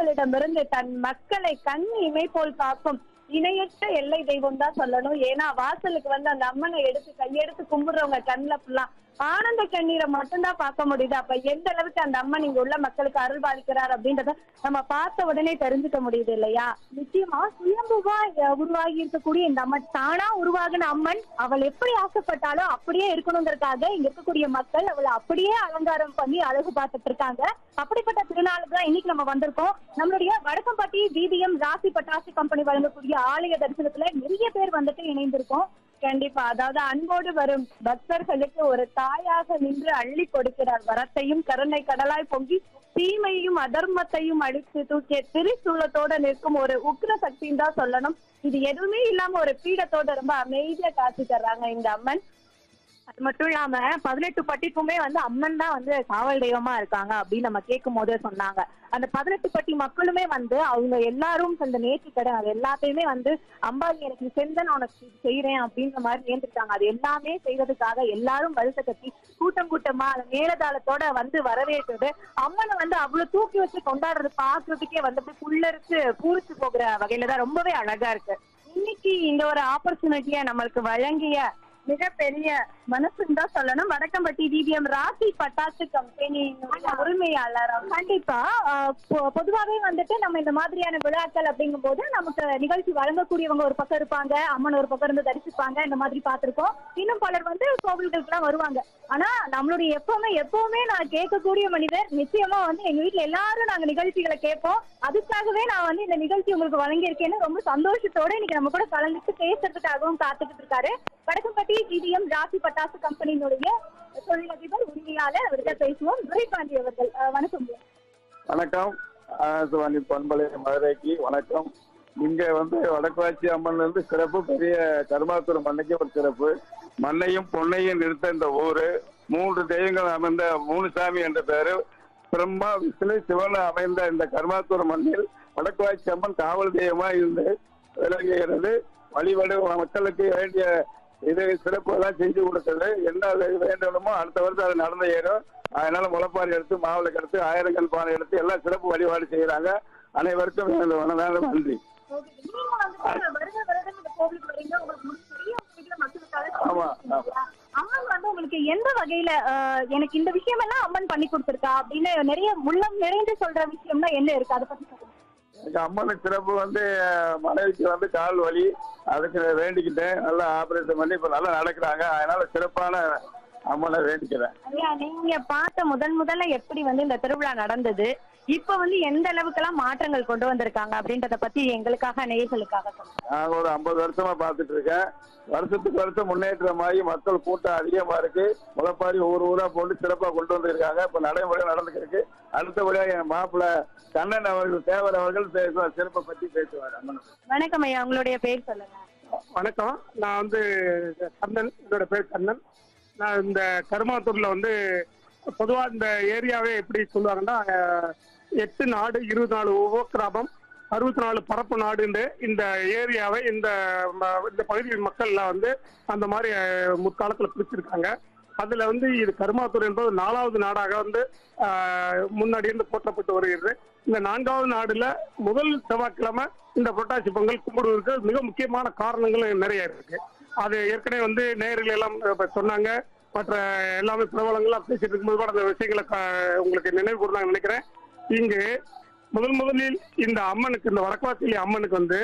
தீமைகளிடமிருந்து தன் மக்களை கண் இமை போல் காக்கும் இணையற்ற எல்லை தெய்வம் தான் சொல்லணும் ஏன்னா வாசலுக்கு வந்து அந்த அம்மனை எடுத்து கையெடுத்து கும்பிடுறவங்க கண்ணுல ஃபுல்லா ஆனந்த கண்ணீரை மட்டும்தான் பார்க்க முடியுது அப்ப எந்த அளவுக்கு அந்த அம்மன் இங்க உள்ள மக்களுக்கு அருள் பாலிக்கிறார் அப்படின்றத நம்ம பார்த்த உடனே தெரிஞ்சுக்க முடியுது இல்லையா நிச்சயமா சுயம்புவா அஹ், உருவாகி இருக்கக்கூடிய இந்த அம்மன் தானா உருவாகின அம்மன் அவள் எப்படி ஆசைப்பட்டாலோ அப்படியே இருக்கணுங்கிறதுக்காக இங்க இருக்கக்கூடிய மக்கள் அவளை அப்படியே அலங்காரம் பண்ணி அழகு பார்த்துட்டு இருக்காங்க அப்படிப்பட்ட திருநாளுக்கு தான் இன்னைக்கு நம்ம வந்திருக்கோம் நம்மளுடைய வடக்கம்பட்டி பிபிஎம் ராசி பட்டாசு கம்பெனி வழங்கக்கூடிய ஆலய தரிசனத்துல நிறைய பேர் வந்துட்டு இணைந்திருக்கோம் கண்டிப்பா அதாவது அன்போடு வரும் பக்தர்களுக்கு ஒரு தாயாக நின்று அள்ளி கொடுக்கிறார் வரத்தையும் கருணை கடலாய் பொங்கி தீமையும் அதர்மத்தையும் அழித்து தூக்கிய திரிசூலத்தோட நிற்கும் ஒரு உக்ர சக்தின்னு தான் சொல்லணும் இது எதுவுமே இல்லாம ஒரு பீடத்தோட ரொம்ப அமைதியா காட்சி தர்றாங்க இந்த அம்மன் அது மட்டும் இல்லாம பதினெட்டு பட்டிக்குமே வந்து அம்மன் தான் வந்து காவல் தெய்வமா இருக்காங்க அப்படின்னு நம்ம கேட்கும் போதே சொன்னாங்க அந்த பதினெட்டு பட்டி மக்களுமே வந்து அவங்க எல்லாரும் அந்த நேற்று கடை அது எல்லாத்தையுமே வந்து அம்பாடி எனக்கு இது செஞ்ச நான் உனக்கு இது செய்யறேன் அப்படின்ற மாதிரி நேர்ந்துட்டாங்க அது எல்லாமே செய்யறதுக்காக எல்லாரும் வருஷ கட்டி கூட்டம் கூட்டமா அந்த மேலதாளத்தோட வந்து வரவேற்றது அம்மனை வந்து அவ்வளவு தூக்கி வச்சு கொண்டாடுறது பாக்குறதுக்கே வந்து அப்படியே புல்லரிச்சு பூரிச்சு போகிற வகையில தான் ரொம்பவே அழகா இருக்கு இன்னைக்கு இந்த ஒரு ஆப்பர்ச்சுனிட்டிய நம்மளுக்கு வழங்கிய மிகப்பெரிய மனசுன்னு தான் சொல்லணும் வடக்கம்பட்டி டிபிஎம் ராசி பட்டாசு கம்பெனி உரிமையாளர் அவர். கண்டிப்பா ஆஹ் பொ- பொதுவாவே வந்துட்டு நம்ம இந்த மாதிரியான விழாக்கள் அப்படிங்கும் போது நமக்கு நிகழ்ச்சி வழங்கக்கூடியவங்க ஒரு பக்கம் இருப்பாங்க அம்மன் ஒரு பக்கம் இருந்து தரிசிப்பாங்க இந்த மாதிரி பார்த்திருக்கோம் இன்னும் பலர் வந்து கோவில்களுக்கு எல்லாம் வருவாங்க ஆனா நம்மளுடைய எப்பவுமே எப்பவுமே நான் கேட்கக்கூடிய மனிதர் நிச்சயமா வந்து எங்க வீட்ல எல்லாரும் நாங்க நிகழ்ச்சிகளை கேட்போம் அதுக்காகவே நான் வந்து இந்த நிகழ்ச்சி உங்களுக்கு வழங்கியிருக்கேன்னு ரொம்ப சந்தோஷத்தோட இன்னைக்கு நம்ம கூட கலந்துட்டு பேசுறதுக்காகவும் காத்துக்கிட்டு இருக்காரு வடக்கம்பட்டி ஜிடிஎம் ராசி பட்டாசு கம்பெனியினுடைய தொழிலதிபர் உரிமையாளர் அவர்கிட்ட பேசுவோம் துரைபாண்டி அவர்கள் அஹ் வணக்கம் வணக்கம் ஆகாசவாணி பண்பலை மதுரைக்கு வணக்கம் இங்க வந்து வடக்குவாச்சி அம்மன் வந்து சிறப்பு பெரிய கருமாத்தூர் மண்ணைக்கு ஒரு சிறப்பு மண்ணையும் பொன்னையும் நிறுத்த இந்த ஊரு மூன்று தெய்வங்கள் அமைந்த மூணு சாமி என்ற பேரு பிரம்மா விஷ்ணு சிவன் அமைந்த இந்த கருமாத்தூர் மண்ணில் வடக்குவாச்சி அம்மன் காவல் தெய்வமா இருந்து விளங்குகிறது வழிபடு மக்களுக்கு வேண்டிய இது சிறப்பு எல்லாம் செஞ்சு கொடுத்தது என்ன வேண்டணுமோ அடுத்த வருஷம் அது நடந்து ஏறும் அதனால முளைப்பாரி எடுத்து மாவிளக்கு எடுத்து ஆயிரங்கள் பானை எடுத்து எல்லாம் சிறப்பு வழிபாடு செய்யறாங்க அனைவருக்கும் எனது வணக்கம் நன்றி நீங்க வந்துட்டு வருட வருடம் இந்த கோவிலுக்கு வரீங்க உங்களுக்கு முடிஞ்ச பெரிய உங்க வீட்டுல மக்களுக்காக ஆமா, செஞ்சிருக்கீங்களா? அம்மன் வந்து உங்களுக்கு எந்த வகையில அஹ், எனக்கு இந்த விஷயம் எல்லாம் அம்மன் பண்ணி கொடுத்திருக்கா அப்படின்னு நிறைய உள்ளம் நிறைந்து சொல்ற விஷயம்னா என்ன இருக்கு அதை பத்தி சொல்லுங்க எங்க அம்மனுக்கு சிறப்பு வந்து அஹ், மனைவிக்கு வந்து கால் வலி அதுக்கு வேண்டிக்கிட்டேன் நல்லா ஆபரேஷன் பண்ணி இப்ப நல்லா நடக்கிறாங்க அதனால சிறப்பான அம்மனை வேண்டிக்கிறேன் ஐயா நீங்க பார்த்த முதல் முதல்ல எப்படி வந்து இந்த திருவிழா நடந்தது இப்ப வந்து எந்த அளவுக்கெல்லாம் மாற்றங்கள் கொண்டு வந்திருக்காங்க அப்படின்றத பத்தி எங்களுக்காக நேயர்களுக்காக சொல்லுங்க நான் ஒரு ஐம்பது வருஷமா பார்த்துட்டு இருக்கேன் வருஷத்துக்கு வருஷம் முன்னேற்றமாகி மக்கள் கூட்டம் அதிகமா இருக்கு முளைப்பாரி ஊர் ஊரா போட்டு சிறப்பா கொண்டு வந்திருக்காங்க இப்ப நடைமுறை நடந்துருக்கு அடுத்தபடியா என் மாப்பிள்ளை கண்ணன் அவர்கள் தேவர் அவர்கள் பேசுவார் சிறப்பை பத்தி பேசுவார் அம்மனை பத்தி. வணக்கம் ஐயா உங்களுடைய பேர் சொல்லுங்க வணக்கம் நான் வந்து கண்ணன் என்னோட பேர் கண்ணன் நான் இந்த கருமாத்தூர்ல வந்து பொதுவா இந்த ஏரியாவே எப்படி சொல்லுவாங்கன்னா அஹ், எட்டு நாடு இருபது நாலு உபக்கிராமம் அறுபத்தி நாலு பரப்பு நாடுன்னு இந்த ஏரியாவை இந்த ம- இந்த பகுதி மக்கள்லாம் வந்து அந்த மாதிரி அஹ், முற்காலத்துல பிடிச்சிருக்காங்க அதுல வந்து இது கருமாத்தூர் என்பது நாலாவது நாடாக வந்து ஆஹ், முன்னாடி இருந்து போற்றப்பட்டு வருகிறது இந்த நான்காவது நாடுல முதல் செவ்வாய்க்கிழமை இந்த புரட்டாசி பொங்கல் கும்பிடுவதற்கு மிக முக்கியமான காரணங்கள் நிறைய இருக்கு அது ஏற்கனவே வந்து நேரில் எல்லாம் இப்ப சொன்னாங்க மற்ற எல்லாமே பிரபலங்கள்லாம் பேசிட்டு இருக்கும்போது கூட அந்த விஷயங்களை க- உங்களுக்கு நினைவு கூர்ந்தாங்க நினைக்கிறேன் இங்கு முதல் முதலில் இந்த அம்மனுக்கு இந்த வடக்குவாசலி அம்மனுக்கு வந்து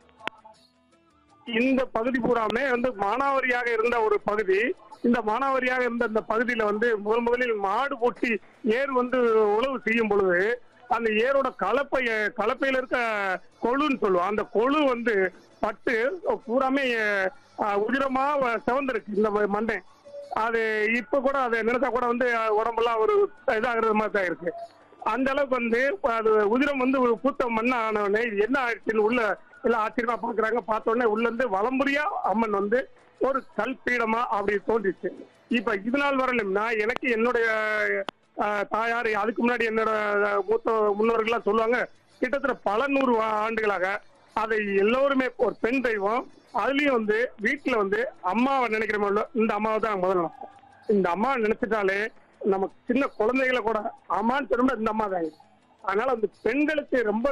இந்த பகுதி பூராமே வந்து மானாவாரியாக இருந்த ஒரு பகுதி இந்த மானாவாரியாக இருந்த இந்த பகுதியில வந்து முதல் முதலில் மாடு பூட்டி ஏர் வந்து உழவு செய்யும் பொழுது அந்த ஏரோட கலப்பை கலப்பையில இருக்க கொழுன்னு சொல்லுவோம் அந்த கொழு வந்து பட்டு பூராமே அஹ், உதிரமா செவந்திருக்கு இந்த மண்டை அது இப்ப கூட அதை நினைச்சா கூட வந்து அஹ், உடம்பெல்லாம் ஒரு இதாகிறது மாதிரி தான் இருக்கு அந்த அளவுக்கு வந்து இப்ப அது உதிரம் வந்து ஒரு பூத்த மண்ணா ஆனவனே இது என்ன ஆயிடுச்சுன்னு உள்ள எல்லாம் ஆச்சரியமா பாக்குறாங்க பார்த்த உடனே உள்ள இருந்து வலம்புரியா அம்மன் வந்து ஒரு கல் பீடமா அப்படி தோன்றிச்சு இப்ப இது நாள் வரலும்னா எனக்கு என்னுடைய அஹ், தாயார் அதுக்கு முன்னாடி என்னோட அஹ், மூத்த முன்னோர்கள்லாம் சொல்லுவாங்க கிட்டத்தட்ட பல நூறு வா- ஆண்டுகளாக அதை எல்லோருமே ஒரு பெண் தெய்வம் அதுலயும் வந்து வீட்டுல வந்து அம்மாவை நினைக்கிறோமோ இந்த அம்மாவை தான் முதல்ல நினைப்போம். இந்த அம்மாவை நினைச்சிட்டாலே நம்ம சின்ன குழந்தைகளை கூட அம்மான்னு சொன்னோம்னா இந்த அம்மா தான் அதனால அந்த பெண்களுக்கு ரொம்ப